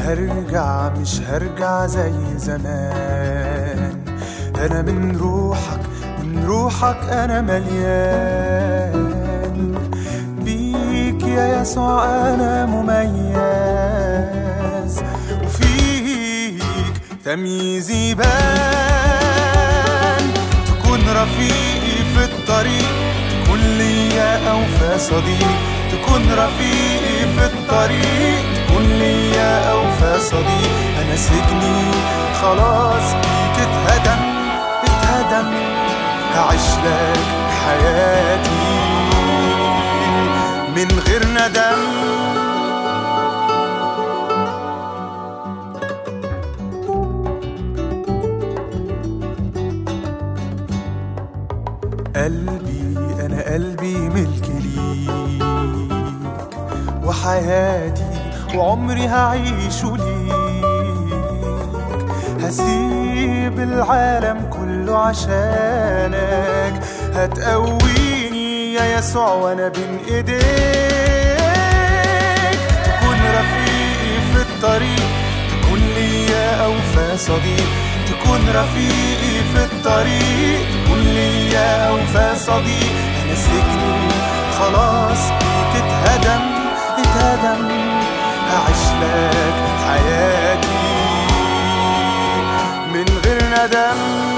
هرجع مش هرجع زي زمان انا من روحك من روحك انا مليان بيك يا يسوع انا مميز وفيك تمييزي بان تكون رفيقي في الطريق تكون ليا اوفى صديق تكون رفيقي في الطريق تكون ليا اوفى صديق انا سجني خلاص بيك اتهدم اتهدم هعيش لك حياتي من غير ندم قلبي أنا قلبي ملك ليك وحياتي وعمري هعيشه ليك هسيب العالم كله عشانك هتقويني يا يسوع وانا بين ايديك تكون رفيقي في الطريق تكون ليا اوفى صديق تكون رفيقي في الطريق تكون ليا اوفى صديق انا سجني خلاص بيك اتهدم اتهدم هعيش لك حياتي من غير ندم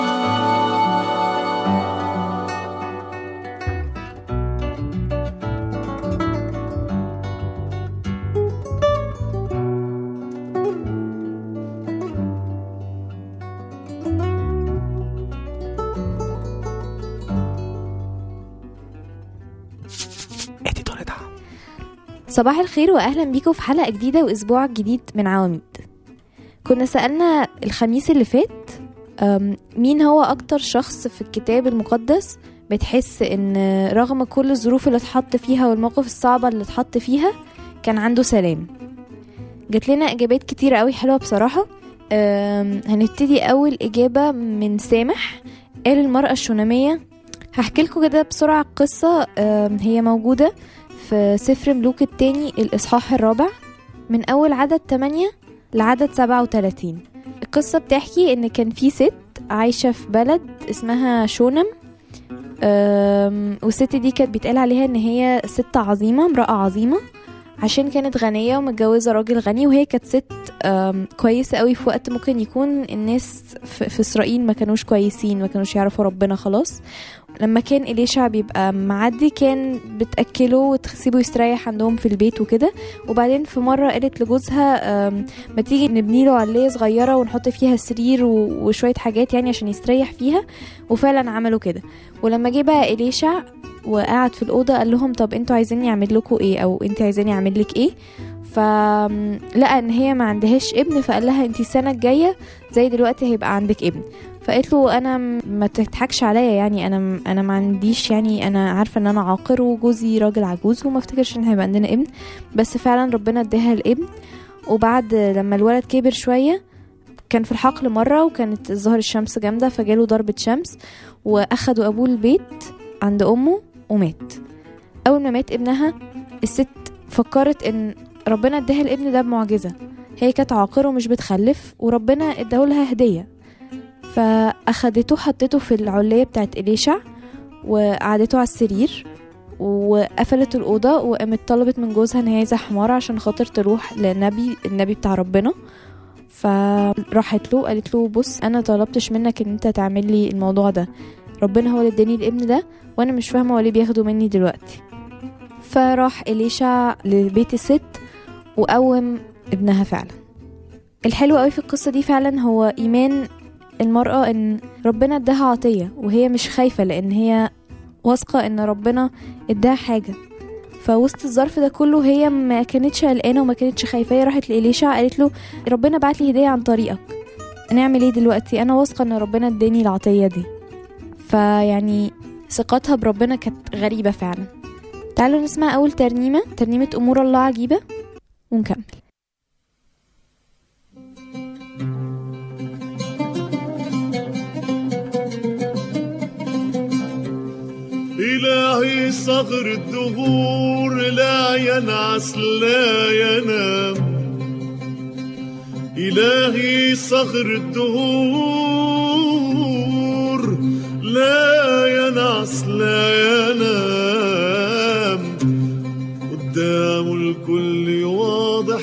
صباح الخير واهلا بيكم في حلقه جديده واسبوع جديد من عواميد كنا سالنا الخميس اللي فات أم، مين هو اكتر شخص في الكتاب المقدس بتحس ان رغم كل الظروف اللي اتحط فيها والمواقف الصعبه اللي اتحط فيها كان عنده سلام جات لنا اجابات كتير قوي حلوه بصراحه أم، هنبتدي اول اجابه من سامح قال المراه الشوناميه هحكي لكم كده بسرعه قصه أم، هي موجوده في سفر ملوك التاني الإصحاح الرابع من أول عدد 8 لعدد 37 القصة بتحكي إن كان في ست عايشة في بلد اسمها شونم أم، والست دي كانت بيتقال عليها إن هي ست عظيمة امرأة عظيمة عشان كانت غنية ومتجوزة راجل غني وهي كانت ست أم، كويسة قوي في وقت ممكن يكون الناس في في إسرائيل ما كانوش كويسين ما كانوش يعرفوا ربنا خلاص لما كان إليشع بيبقى معدي كان بتأكله وتسيبه يستريح عندهم في البيت وكده وبعدين في مرة قالت لجوزها أم، ما تيجي نبني له علية صغيرة ونحط فيها سرير و- وشوية حاجات يعني عشان يستريح فيها وفعلا عملوا كده ولما جه بقى إليشع وقعد في الأوضة قال لهم طب انتوا عايزيني أعمل لكم ايه أو انت عايزاني أعمل لك ايه فلقى ان هي ما عندهاش ابن فقال لها انت السنة الجاية زي دلوقتي هيبقى عندك ابن فقالت له انا م- ما تضحكش عليا يعني انا م- انا ما عنديش يعني انا عارفه ان انا عاقر وجوزي راجل عجوز وما افتكرش ان هيبقى عندنا ابن بس فعلا ربنا اداها الابن وبعد لما الولد كبر شويه كان في الحقل مره وكانت ظهر الشمس جامده فجاله ضربه شمس واخدوا ابوه البيت عند امه ومات اول ما مات ابنها الست فكرت ان ربنا اداها الابن ده بمعجزه هي كانت عاقر ومش بتخلف وربنا اداهولها هديه فاخدته حطته في العلية بتاعت إليشع وقعدته على السرير وقفلت الأوضة وقامت طلبت من جوزها إن هي عايزة حمارة عشان خاطر تروح للنبي النبي بتاع ربنا فراحت له قالت له بص أنا طلبتش منك إن أنت تعمل لي الموضوع ده ربنا هو اللي اداني الابن ده وأنا مش فاهمة هو ليه بياخده مني دلوقتي فراح إليشع لبيت الست وقوم ابنها فعلا الحلو قوي في القصة دي فعلا هو إيمان المرأة إن ربنا اداها عطية وهي مش خايفة لأن هي واثقة إن ربنا اداها حاجة فوسط الظرف ده كله هي ما كانتش قلقانة وما كانتش خايفة هي راحت لإليشع قالت له ربنا بعت لي هدية عن طريقك نعمل ايه دلوقتي أنا واثقة إن ربنا اداني العطية دي فيعني ثقتها بربنا كانت غريبة فعلا تعالوا نسمع أول ترنيمة ترنيمة أمور الله عجيبة ونكمل إلهي صغر الدهور لا ينعس لا ينام إلهي صخر الدهور لا ينعس لا ينام قدامه الكل واضح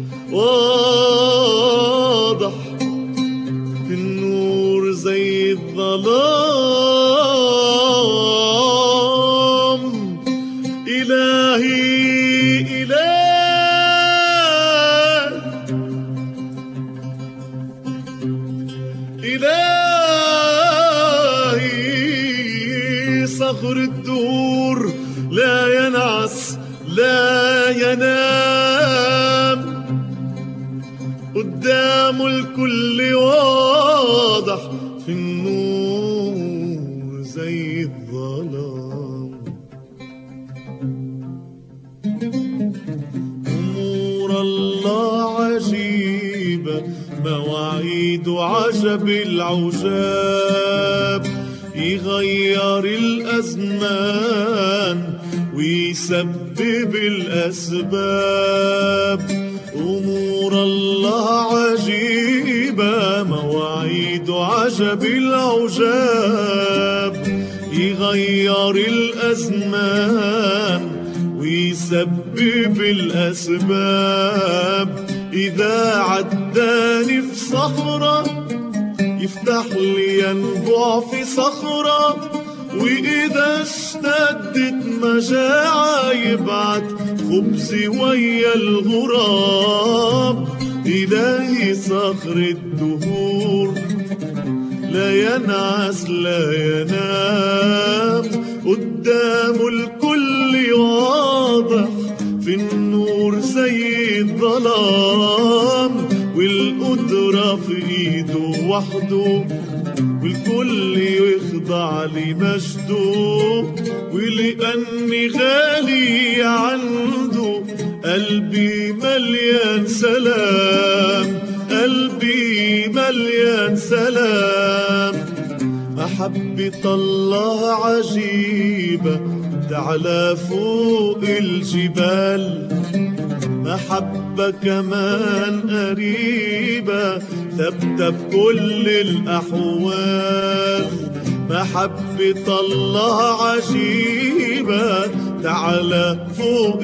واضح في النور زي الظلام إلهي إلهي إلهي صخر الدور لا ينعس لا ينام قدام الكل واضح في النور زي الظلام أمور الله عجيبة مواعيد عجب العجاب يغير الأزمان ويسبب الأسباب أمور الله عجيبة مواعيد عجب العجاب يغير الأزمان ويسبب الأسباب إذا عداني في صخرة يفتح لي ينبع في صخرة وإذا اشتدت مجاعة يبعت خبزي ويا الغراب إلهي صخر الدهور لا ينعس لا ينام قدام الكل واضح في النور زي الظلام والقدرة في ايده وحده والكل يخضع لمجده ولأني غالي عنده قلبي مليان سلام قلبي مليان سلام محبة الله عجيبة تعلى فوق الجبال محبة كمان قريبة ثابتة بكل الأحوال محبة الله عجيبة تعلى فوق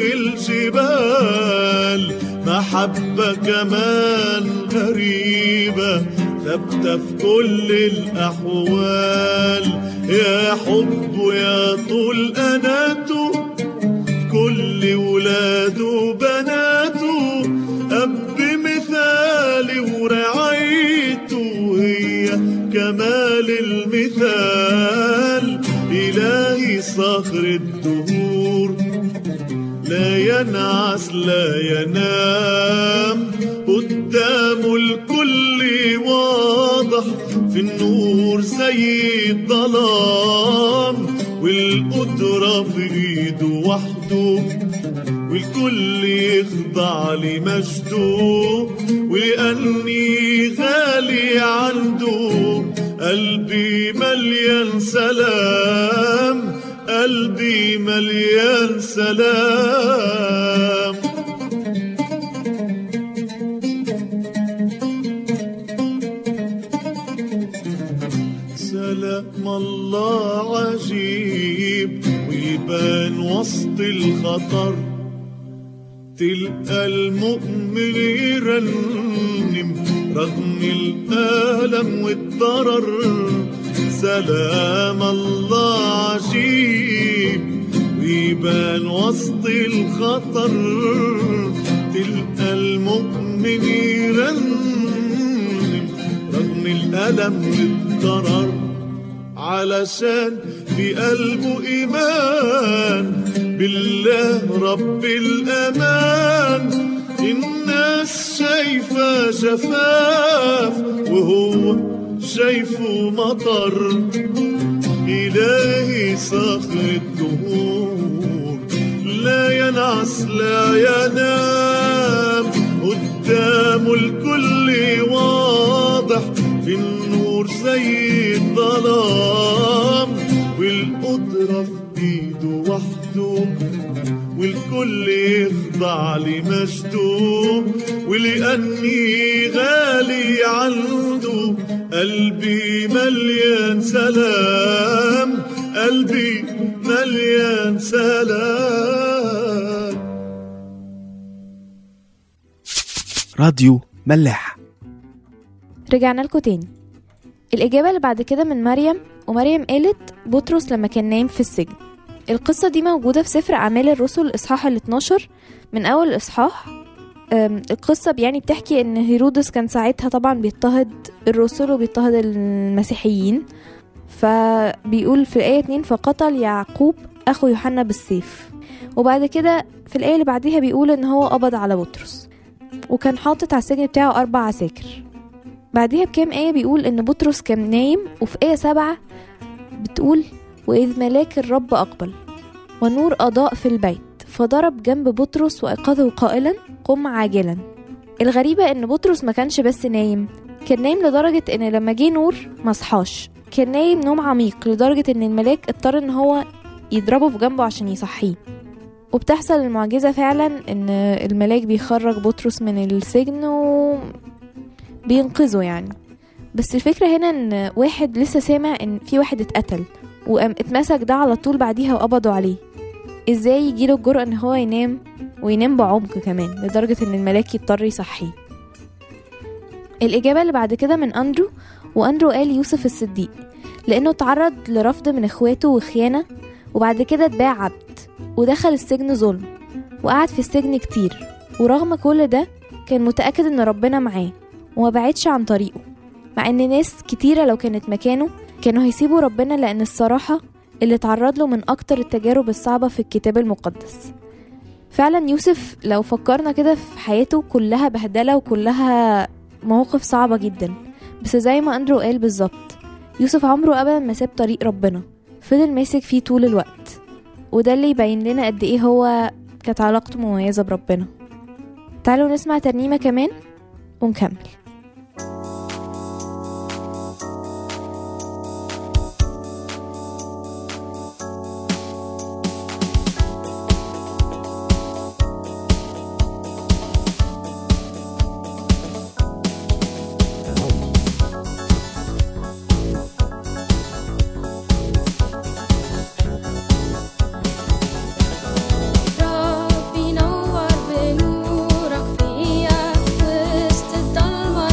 الجبال محبة كمان غريبة ثابتة في كل الأحوال يا حب يا طول أناته كل ولاده وبناته أب مثالي ورعايته هي كمال المثال إلهي صخر الدهور لا ينعس لا ينام قدامه الكل واضح في النور زي الظلام والقدرة في ايده وحده والكل يخضع لمجده ولأني غالي عنده قلبي مليان سلام قلبي مليان سلام سلام الله عجيب ويبان وسط الخطر تلقى المؤمن يرنم رغم الألم والضرر سلام الله عجيب ويبان وسط الخطر تلقى المؤمن يرنم رغم الألم والضرر علشان في قلبه إيمان بالله رب الأمان الناس شايفة شفاف وهو شايفه مطر إلهي صخر الدهور لا ينعس لا ينام قدامه الكل واضح في النور زي الظلام والقدرة في ايده وحده والكل يخضع لمجده ولأني غالي عنده قلبي مليان سلام قلبي مليان سلام راديو ملاح رجعنا لكم تاني الإجابة اللي بعد كده من مريم ومريم قالت بطرس لما كان نايم في السجن القصة دي موجودة في سفر أعمال الرسل الإصحاح ال 12 من أول الإصحاح أم، القصة يعني بتحكي إن هيرودس كان ساعتها طبعا بيضطهد الرسل وبيضطهد المسيحيين فبيقول في الآية 2 فقتل يعقوب أخو يوحنا بالسيف وبعد كده في الآية اللي بعديها بيقول إن هو قبض على بطرس وكان حاطط على السجن بتاعه أربع عساكر بعديها بكام آية بيقول إن بطرس كان نايم وفي آية سبعة بتقول وإذ ملاك الرب أقبل ونور أضاء في البيت فضرب جنب بطرس وأيقظه قائلا قم عاجلا الغريبة إن بطرس ما كانش بس نايم كان نايم لدرجة إن لما جه نور مصحاش كان نايم نوم عميق لدرجة إن الملاك اضطر إن هو يضربه في جنبه عشان يصحيه وبتحصل المعجزة فعلا إن الملاك بيخرج بطرس من السجن و بينقذه يعني بس الفكرة هنا ان واحد لسه سامع ان في واحد اتقتل وقام اتمسك ده على طول بعديها وقبضوا عليه ازاي يجيله الجرأة ان هو ينام وينام بعمق كمان لدرجة ان الملاك يضطر يصحيه الإجابة اللي بعد كده من أندرو وأندرو قال يوسف الصديق لأنه تعرض لرفض من إخواته وخيانة وبعد كده اتباع عبد ودخل السجن ظلم وقعد في السجن كتير ورغم كل ده كان متأكد ان ربنا معاه وما بعدش عن طريقه مع ان ناس كتيرة لو كانت مكانه كانوا هيسيبوا ربنا لان الصراحة اللي اتعرض له من اكتر التجارب الصعبة في الكتاب المقدس فعلا يوسف لو فكرنا كده في حياته كلها بهدلة وكلها مواقف صعبة جدا بس زي ما اندرو قال بالظبط يوسف عمره ابدا ما ساب طريق ربنا فضل ماسك فيه طول الوقت وده اللي يبين لنا قد ايه هو كانت علاقته مميزة بربنا تعالوا نسمع ترنيمة كمان ونكمل ربي نور بنورك فيا وسط الضلمة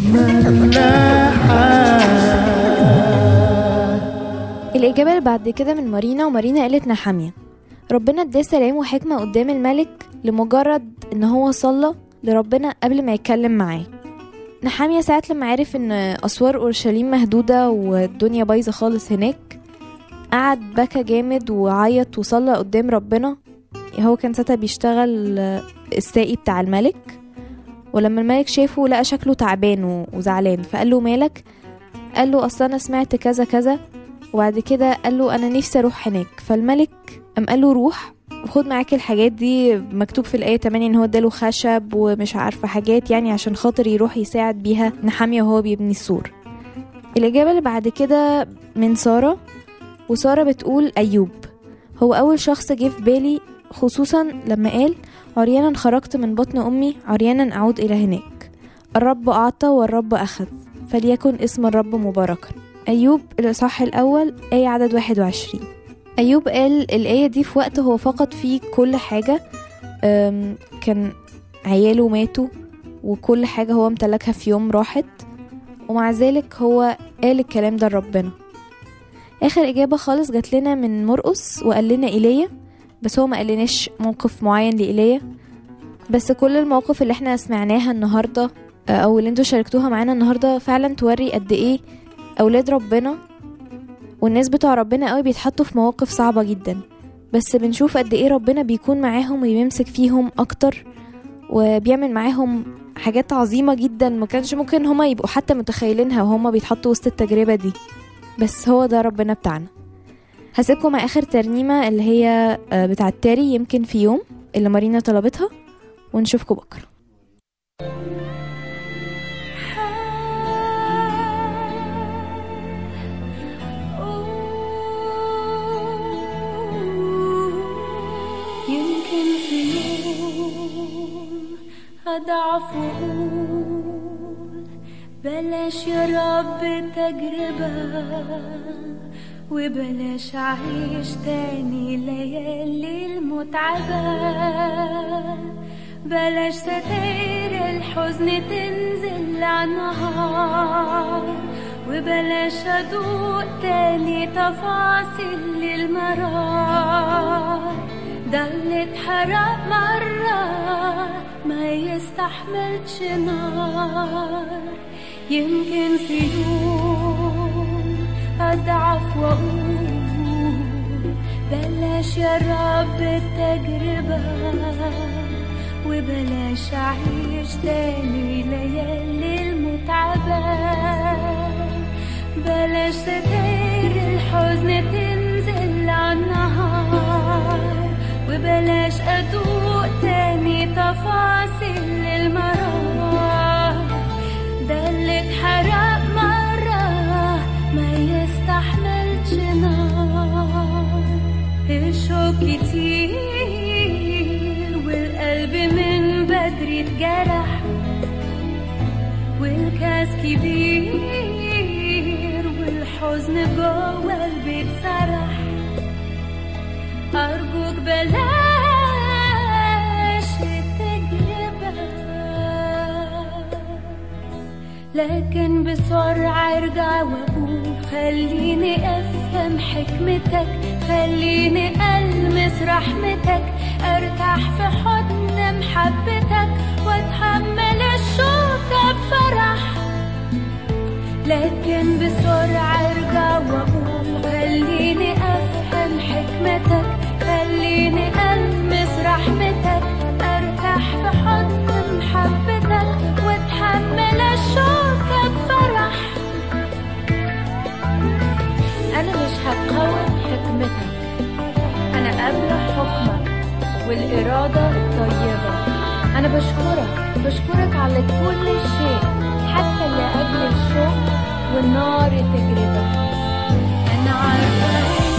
الإجابة اللي بعد كده من مارينا ومارينا قالت نحامية ربنا اداه سلام وحكمة قدام الملك لمجرد ان هو صلى لربنا قبل ما يتكلم معاه نحامية ساعة لما عرف ان اسوار اورشليم مهدودة والدنيا بايظة خالص هناك قعد بكى جامد وعيط وصلى قدام ربنا هو كان ساعتها بيشتغل الساقي بتاع الملك ولما الملك شافه لقى شكله تعبان و- وزعلان فقال له مالك قال له اصلا انا سمعت كذا كذا وبعد كده قال له انا نفسي اروح هناك فالملك قام قال له روح وخد معاك الحاجات دي مكتوب في الآية 8 ان هو اداله خشب ومش عارفة حاجات يعني عشان خاطر يروح يساعد بيها نحامية وهو بيبني السور الإجابة اللي بعد كده من سارة وسارة بتقول أيوب هو أول شخص جه في بالي خصوصا لما قال عريانا خرجت من بطن أمي عريانا أعود إلى هناك الرب أعطى والرب أخذ فليكن اسم الرب مباركا أيوب الإصحاح الأول آية عدد 21 أيوب قال الآية دي في وقت هو فقد فيه كل حاجة أم، كان عياله ماتوا وكل حاجة هو امتلكها في يوم راحت ومع ذلك هو قال الكلام ده لربنا آخر إجابة خالص جات لنا من مرقس وقال لنا إيليا بس هو ما قالناش موقف معين لإيليا بس كل المواقف اللي احنا سمعناها النهاردة آه، أو اللي انتوا شاركتوها معانا النهاردة فعلا توري قد إيه أولاد ربنا والناس بتوع ربنا قوي بيتحطوا في مواقف صعبة جدا بس بنشوف قد ايه ربنا بيكون معاهم وبيمسك فيهم اكتر وبيعمل معاهم حاجات عظيمة جدا ما كانش ممكن هما يبقوا حتى متخيلينها وهما بيتحطوا وسط التجربة دي بس هو ده ربنا بتاعنا هسيبكم مع اخر ترنيمة اللي هي آه، بتاعت تاري يمكن في يوم اللي مارينا طلبتها ونشوفكم بكره يمكن في يوم أضعف وأقول بلاش يا رب تجربة وبلاش أعيش تاني ليالي المتعبة بلاش ستاير الحزن تنزل على النهار وبلاش أدوق تاني تفاصيل المرار ده اللي اتحرق مرة ما يستحملش نار يمكن في يوم أضعف وأقول بلاش يا رب التجربة وبلاش أعيش تاني ليالي المتعبة بلاش ستاير الحزن تنزل على النهار وبلاش أدوق تاني تفاصيل المرار ده اللي اتحرق مرة ما يستحملش نار الشوق كتير والقلب من بدري اتجرح والكاس كبير والحزن جوه البيت سرح أرجوك بلاش التجربة لكن بسرعة ارجع واقول خليني افهم حكمتك خليني المس رحمتك ارتاح في حضن محبتك واتحمل الشوكة بفرح لكن بسرعة ارجع واقول خليني افهم حكمتك خليني المس رحمتك ارتاح في حضن محبتك واتحمل الشوكة بفرح انا مش هقاوم حكمتك انا قابلة حكمك والإرادة الطيبة أنا بشكرك بشكرك على كل شيء حتى اللي قبل الشوق والنار التجربة أنا عارفة